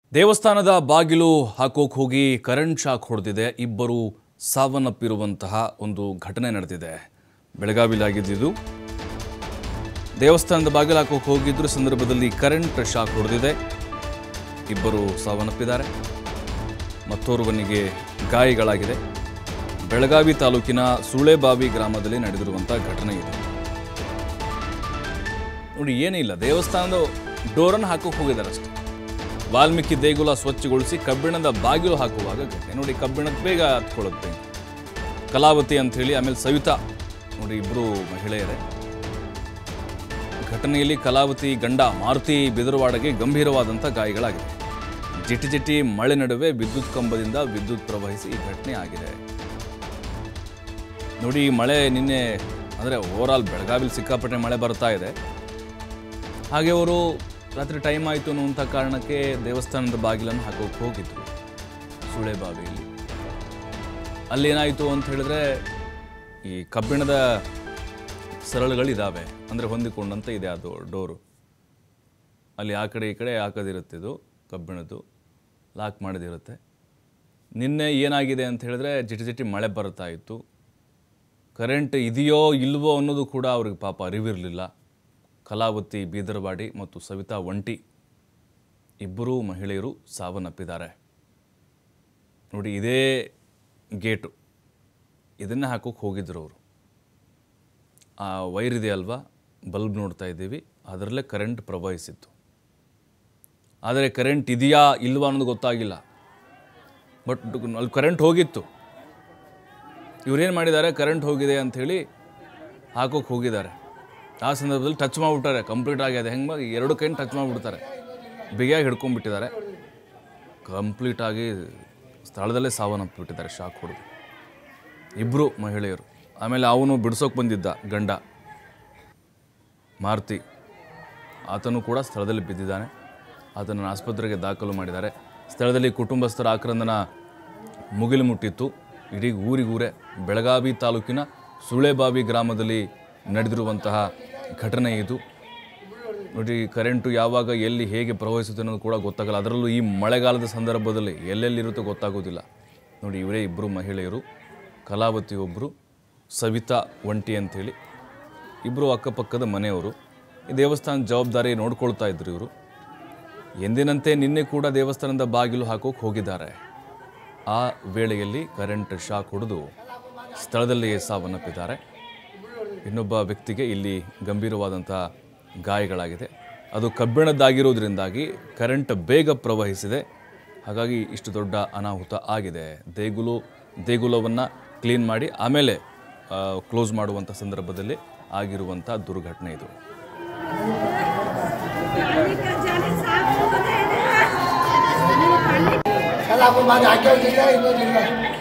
ದೇವಸ್ಥಾನದ ಬಾಗಿಲು ಹಾಕೋಕ್ ಹೋಗಿ ಕರೆಂಟ್ ಶಾಕ್ ಹೊಡೆದಿದೆ ಇಬ್ಬರು ಸಾವನ್ನಪ್ಪಿರುವಂತಹ ಒಂದು ಘಟನೆ ನಡೆದಿದೆ ಬೆಳಗಾವಿಲಾಗಿದ್ದು ದೇವಸ್ಥಾನದ ಬಾಗಿಲು ಹಾಕೋಕ್ ಹೋಗಿದ್ರು ಸಂದರ್ಭದಲ್ಲಿ ಕರೆಂಟ್ ಶಾಕ್ ಹೊಡೆದಿದೆ ಇಬ್ಬರು ಸಾವನ್ನಪ್ಪಿದ್ದಾರೆ ಮತ್ತೋರ್ವನಿಗೆ ಗಾಯಗಳಾಗಿದೆ ಬೆಳಗಾವಿ ತಾಲೂಕಿನ ಸುಳೆಬಾವಿ ಗ್ರಾಮದಲ್ಲಿ ನಡೆದಿರುವಂಥ ಘಟನೆ ಇದು ನೋಡಿ ಏನಿಲ್ಲ ದೇವಸ್ಥಾನದ ಡೋರನ್ನು ಹಾಕೋಕೆ ಹೋಗಿದ್ದಾರೆ ಅಷ್ಟೇ ವಾಲ್ಮೀಕಿ ದೇಗುಲ ಸ್ವಚ್ಛಗೊಳಿಸಿ ಕಬ್ಬಿಣದ ಬಾಗಿಲು ಹಾಕುವಾಗ ಘಟನೆ ನೋಡಿ ಕಬ್ಬಿಣದ ಬೇಗ ಹತ್ಕೊಳ್ಳುತ್ತೆ ಕಲಾವತಿ ಅಂತ ಹೇಳಿ ಆಮೇಲೆ ಸವಿತಾ ನೋಡಿ ಇಬ್ಬರು ಮಹಿಳೆಯರೇ ಘಟನೆಯಲ್ಲಿ ಕಲಾವತಿ ಗಂಡ ಮಾರುತಿ ಬಿದರವಾಡಗೆ ಗಂಭೀರವಾದಂಥ ಗಾಯಗಳಾಗಿದೆ ಜಿಟಿ ಜಿಟಿ ಮಳೆ ನಡುವೆ ವಿದ್ಯುತ್ ಕಂಬದಿಂದ ವಿದ್ಯುತ್ ಪ್ರವಹಿಸಿ ಈ ಘಟನೆ ಆಗಿದೆ ನೋಡಿ ಈ ಮಳೆ ನಿನ್ನೆ ಅಂದರೆ ಓವರಾಲ್ ಬೆಳಗಾವಿಲಿ ಸಿಕ್ಕಾಪಟ್ಟೆ ಮಳೆ ಬರ್ತಾ ಇದೆ ಹಾಗೆ ಅವರು ರಾತ್ರಿ ಟೈಮ್ ಆಯಿತು ಅನ್ನುವಂಥ ಕಾರಣಕ್ಕೆ ದೇವಸ್ಥಾನದ ಬಾಗಿಲನ್ನು ಹಾಕೋಕೆ ಹೋಗಿದ್ರು ಸುಳೆಬಾವಿಯಲ್ಲಿ ಅಲ್ಲೇನಾಯಿತು ಅಂತ ಹೇಳಿದ್ರೆ ಈ ಕಬ್ಬಿಣದ ಸರಳುಗಳಿದ್ದಾವೆ ಅಂದರೆ ಹೊಂದಿಕೊಂಡಂತೆ ಇದೆ ಅದು ಡೋರು ಅಲ್ಲಿ ಆ ಕಡೆ ಈ ಕಡೆ ಹಾಕೋದಿರುತ್ತೆ ಇದು ಕಬ್ಬಿಣದ್ದು ಲಾಕ್ ಮಾಡೋದಿರುತ್ತೆ ನಿನ್ನೆ ಏನಾಗಿದೆ ಅಂತ ಹೇಳಿದ್ರೆ ಜಿಟಿ ಜಿಟಿ ಮಳೆ ಬರ್ತಾ ಇತ್ತು ಕರೆಂಟ್ ಇದೆಯೋ ಇಲ್ವೋ ಅನ್ನೋದು ಕೂಡ ಅವ್ರಿಗೆ ಪಾಪ ಅರಿವಿರಲಿಲ್ಲ ಕಲಾವತಿ ಬೀದರವಾಡಿ ಮತ್ತು ಸವಿತಾ ಒಂಟಿ ಇಬ್ಬರೂ ಮಹಿಳೆಯರು ಸಾವನ್ನಪ್ಪಿದ್ದಾರೆ ನೋಡಿ ಇದೇ ಗೇಟು ಇದನ್ನೇ ಹಾಕೋಕೆ ಹೋಗಿದ್ರು ಅವರು ಆ ವೈರ್ ಇದೆ ಅಲ್ವಾ ಬಲ್ಬ್ ನೋಡ್ತಾ ಇದ್ದೀವಿ ಅದರಲ್ಲೇ ಕರೆಂಟ್ ಪ್ರವಹಿಸಿತ್ತು ಆದರೆ ಕರೆಂಟ್ ಇದೆಯಾ ಇಲ್ವಾ ಅನ್ನೋದು ಗೊತ್ತಾಗಿಲ್ಲ ಬಟ್ ಅಲ್ಲಿ ಕರೆಂಟ್ ಹೋಗಿತ್ತು ಇವ್ರೇನು ಮಾಡಿದ್ದಾರೆ ಕರೆಂಟ್ ಹೋಗಿದೆ ಅಂಥೇಳಿ ಹಾಕೋಕೆ ಹೋಗಿದ್ದಾರೆ ಆ ಸಂದರ್ಭದಲ್ಲಿ ಟಚ್ ಮಾಡಿಬಿಟ್ಟಾರೆ ಕಂಪ್ಲೀಟ್ ಆಗಿದೆ ಹೆಂಗೆ ಮಾಡಿ ಎರಡು ಕೈನ ಟಚ್ ಮಾಡಿಬಿಡ್ತಾರೆ ಬಿಗಿಯಾಗಿ ಹಿಡ್ಕೊಂಡ್ಬಿಟ್ಟಿದ್ದಾರೆ ಕಂಪ್ಲೀಟಾಗಿ ಸ್ಥಳದಲ್ಲೇ ಸಾವನ್ನಪ್ಪಿಬಿಟ್ಟಿದ್ದಾರೆ ಶಾಕ್ ಹೊಡೆದು ಇಬ್ಬರು ಮಹಿಳೆಯರು ಆಮೇಲೆ ಅವನು ಬಿಡ್ಸೋಕೆ ಬಂದಿದ್ದ ಗಂಡ ಮಾರುತಿ ಆತನು ಕೂಡ ಸ್ಥಳದಲ್ಲಿ ಬಿದ್ದಿದ್ದಾನೆ ಆತನನ್ನು ಆಸ್ಪತ್ರೆಗೆ ದಾಖಲು ಮಾಡಿದ್ದಾರೆ ಸ್ಥಳದಲ್ಲಿ ಕುಟುಂಬಸ್ಥರ ಆಕ್ರಂದನ ಮುಗಿಲು ಮುಟ್ಟಿತ್ತು ಇಡೀ ಊರಿಗೂರೇ ಬೆಳಗಾವಿ ತಾಲೂಕಿನ ಸುಳೆಬಾವಿ ಗ್ರಾಮದಲ್ಲಿ ನಡೆದಿರುವಂತಹ ಘಟನೆ ಇದು ನೋಡಿ ಕರೆಂಟು ಯಾವಾಗ ಎಲ್ಲಿ ಹೇಗೆ ಪ್ರವಹಿಸುತ್ತೆ ಅನ್ನೋದು ಕೂಡ ಗೊತ್ತಾಗಲ್ಲ ಅದರಲ್ಲೂ ಈ ಮಳೆಗಾಲದ ಸಂದರ್ಭದಲ್ಲಿ ಎಲ್ಲೆಲ್ಲಿರುತ್ತೋ ಗೊತ್ತಾಗೋದಿಲ್ಲ ನೋಡಿ ಇವರೇ ಇಬ್ಬರು ಮಹಿಳೆಯರು ಕಲಾವತಿ ಒಬ್ಬರು ಸವಿತಾ ಒಂಟಿ ಅಂಥೇಳಿ ಇಬ್ಬರು ಅಕ್ಕಪಕ್ಕದ ಮನೆಯವರು ಈ ದೇವಸ್ಥಾನದ ಜವಾಬ್ದಾರಿ ನೋಡ್ಕೊಳ್ತಾ ಇದ್ರು ಇವರು ಎಂದಿನಂತೆ ನಿನ್ನೆ ಕೂಡ ದೇವಸ್ಥಾನದ ಬಾಗಿಲು ಹಾಕೋಕೆ ಹೋಗಿದ್ದಾರೆ ಆ ವೇಳೆಯಲ್ಲಿ ಕರೆಂಟ್ ಶಾಕ್ ಹೊಡೆದು ಸ್ಥಳದಲ್ಲಿಯೇ ಸಾವನ್ನಪ್ಪಿದ್ದಾರೆ ಇನ್ನೊಬ್ಬ ವ್ಯಕ್ತಿಗೆ ಇಲ್ಲಿ ಗಂಭೀರವಾದಂಥ ಗಾಯಗಳಾಗಿದೆ ಅದು ಕಬ್ಬಿಣದ್ದಾಗಿರೋದ್ರಿಂದಾಗಿ ಕರೆಂಟ್ ಬೇಗ ಪ್ರವಹಿಸಿದೆ ಹಾಗಾಗಿ ಇಷ್ಟು ದೊಡ್ಡ ಅನಾಹುತ ಆಗಿದೆ ದೇಗುಲು ದೇಗುಲವನ್ನು ಕ್ಲೀನ್ ಮಾಡಿ ಆಮೇಲೆ ಕ್ಲೋಸ್ ಮಾಡುವಂಥ ಸಂದರ್ಭದಲ್ಲಿ ಆಗಿರುವಂಥ ದುರ್ಘಟನೆ ಇದು कल आपको बात आके होगी क्या इनको जिंदा